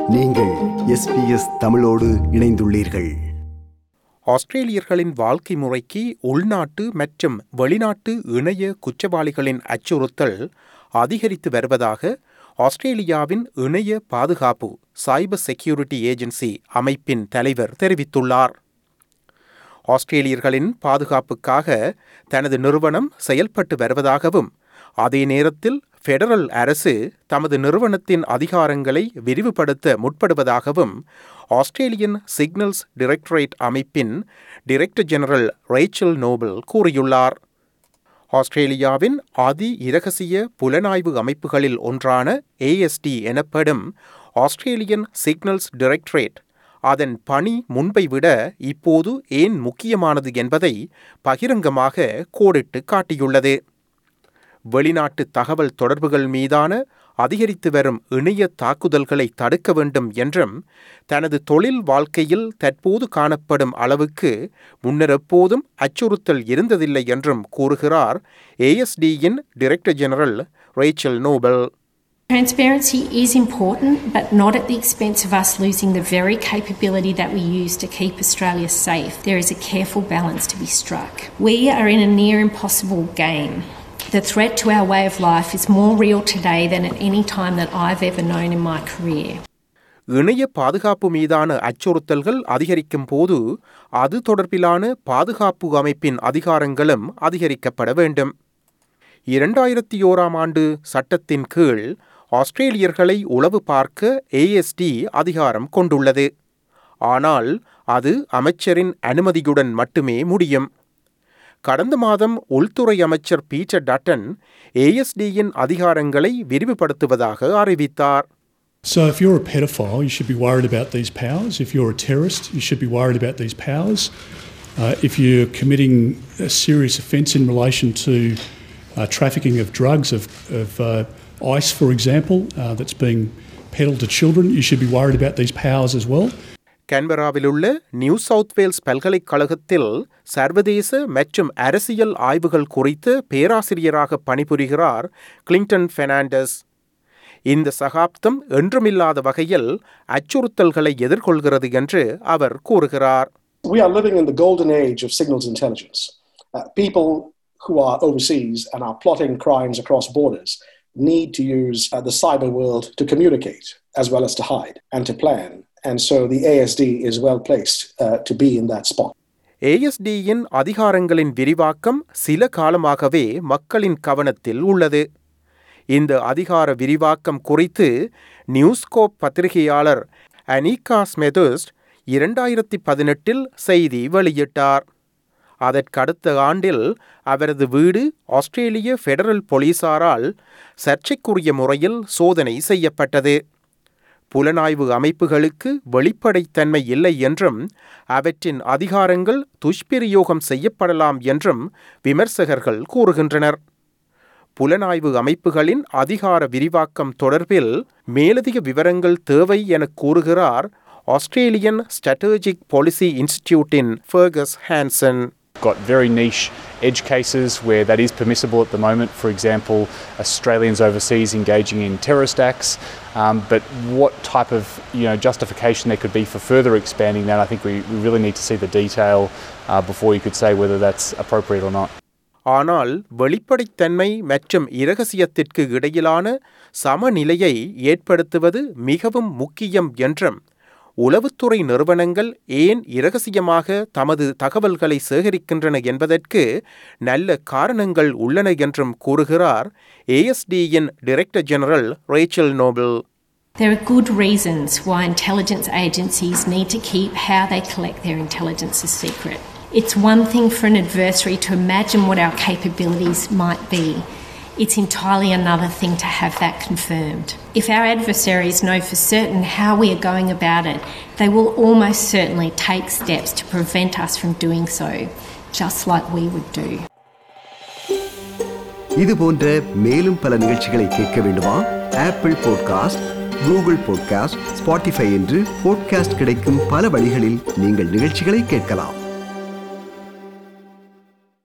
நீங்கள் எஸ்பிஎஸ் தமிழோடு இணைந்துள்ளீர்கள் ஆஸ்திரேலியர்களின் வாழ்க்கை முறைக்கு உள்நாட்டு மற்றும் வெளிநாட்டு இணைய குற்றவாளிகளின் அச்சுறுத்தல் அதிகரித்து வருவதாக ஆஸ்திரேலியாவின் இணைய பாதுகாப்பு சைபர் செக்யூரிட்டி ஏஜென்சி அமைப்பின் தலைவர் தெரிவித்துள்ளார் ஆஸ்திரேலியர்களின் பாதுகாப்புக்காக தனது நிறுவனம் செயல்பட்டு வருவதாகவும் அதே நேரத்தில் ஃபெடரல் அரசு தமது நிறுவனத்தின் அதிகாரங்களை விரிவுபடுத்த முற்படுவதாகவும் ஆஸ்திரேலியன் சிக்னல்ஸ் டிரெக்டரேட் அமைப்பின் டிரெக்டர் ஜெனரல் ரேச்சல் நோபல் கூறியுள்ளார் ஆஸ்திரேலியாவின் அதி இரகசிய புலனாய்வு அமைப்புகளில் ஒன்றான ஏஎஸ்டி எனப்படும் ஆஸ்திரேலியன் சிக்னல்ஸ் டிரெக்டரேட் அதன் பணி முன்பை விட இப்போது ஏன் முக்கியமானது என்பதை பகிரங்கமாக கோடிட்டு காட்டியுள்ளது வெளிநாட்டு தகவல் தொடர்புகள் மீதான அதிகரித்து வரும் இணைய தாக்குதல்களை தடுக்க வேண்டும் என்றும் தனது தொழில் வாழ்க்கையில் தற்போது காணப்படும் அளவுக்கு முன்னர் எப்போதும் அச்சுறுத்தல் இருந்ததில்லை என்றும் கூறுகிறார் ஏஎஸ்டியின் director general Rachel Noble Transparency is important, but not at the expense of us losing the very capability that we use to keep Australia safe. There is a careful balance to be struck. We are in a near impossible game. The threat to our way of life is more real today than at any time that I've ever known in my career. இணைய பாதுகாப்பு மீதான அச்சுறுத்தல்கள் அதிகரிக்கும் போது அது தொடர்பிலான பாதுகாப்பு அமைப்பின் அதிகாரங்களும் அதிகரிக்கப்பட வேண்டும் இரண்டாயிரத்தி ஓராம் ஆண்டு சட்டத்தின் கீழ் ஆஸ்திரேலியர்களை உளவு பார்க்க ஏஎஸ்டி அதிகாரம் கொண்டுள்ளது ஆனால் அது அமைச்சரின் அனுமதியுடன் மட்டுமே முடியும் கடந்த மாதம் உள்துறை அமைச்சர் பீட்டர் டட்டன் ஏஎஸ்டியின் அதிகாரங்களை விரிவுபடுத்துவதாக அறிவித்தார் So, if you're a pedophile, you should be worried about these powers. If you're a terrorist, you should be worried about these powers. Uh, if you're committing a serious offence in relation to uh, trafficking of drugs, of, of uh, ice, for example, uh, that's being peddled to children, you should be worried about these powers as well. கேன்பராவிலுள்ள New South Wales பல்கலைக்கழகத்தில் சர்வதேச மற்றும் அரசியல் ஆய்வுகள் குறித்து பேராசிரியராக பணிபுரிகிறார் Clinton Fernandes இந்த சகாப்தம் என்றுமில்லாத வகையில் அச்சுறுத்தல்களை எதிர்கொள்கிறது என்று அவர் கூறுகிறார் We are living in the golden age of signals intelligence. Uh, people who are overseas and are plotting crimes across borders need to use uh, the cyber world to communicate as well as to hide and to plan. And so the ASD is well placed uh, to be in that spot. ஏஎஸ்டியின் அதிகாரங்களின் விரிவாக்கம் சில காலமாகவே மக்களின் கவனத்தில் உள்ளது இந்த அதிகார விரிவாக்கம் குறித்து நியூஸ்கோப் பத்திரிகையாளர் அனிகா ஸ்மெதர்ஸ்ட் இரண்டாயிரத்தி பதினெட்டில் செய்தி வெளியிட்டார் அதற்கடுத்த ஆண்டில் அவரது வீடு ஆஸ்திரேலிய ஃபெடரல் போலீசாரால் சர்ச்சைக்குரிய முறையில் சோதனை செய்யப்பட்டது புலனாய்வு அமைப்புகளுக்கு வெளிப்படைத்தன்மை இல்லை என்றும் அவற்றின் அதிகாரங்கள் துஷ்பிரயோகம் செய்யப்படலாம் என்றும் விமர்சகர்கள் கூறுகின்றனர் புலனாய்வு அமைப்புகளின் அதிகார விரிவாக்கம் தொடர்பில் மேலதிக விவரங்கள் தேவை என கூறுகிறார் ஆஸ்திரேலியன் ஸ்ட்ராட்டஜிக் பாலிசி இன்ஸ்டிடியூட்டின் Fergus Hanson got very niche edge cases where that is permissible at the moment. For example, Australians overseas engaging in terrorist acts. Um, but what type of you know justification there could be for further expanding that, I think we, we really need to see the detail uh, before you could say whether that's appropriate or not. ஆனால் வெளிப்படைத்தன்மை மற்றும் இரகசியத்திற்கு இடையிலான சமநிலையை ஏற்படுத்துவது மிகவும் முக்கியம் என்றும் உளவுத்துறை நிறுவனங்கள் ஏன் இரகசியமாக தமது தகவல்களை சேகரிக்கின்றன என்பதற்கு நல்ல காரணங்கள் உள்ளன என்றும் கூறுகிறார் ஏஎஸ்டியின் director general Rachel Noble There are good reasons why intelligence agencies need to keep how they collect their intelligence a secret. It's one thing for an adversary to imagine what our capabilities might be. It's entirely another thing to have that confirmed. If our adversaries know for certain how we are going about it, they will almost certainly take steps to prevent us from doing so, just like we would do. இது போன்ற மேலும் பல நிகழ்ச்சிகளை கேட்க வேண்டுமா Apple podcast Google podcast Spotify என்று podcast கிடைக்கும் பல வழிகளில் நீங்கள் நிகழ்ச்சிகளை கேட்கலாம்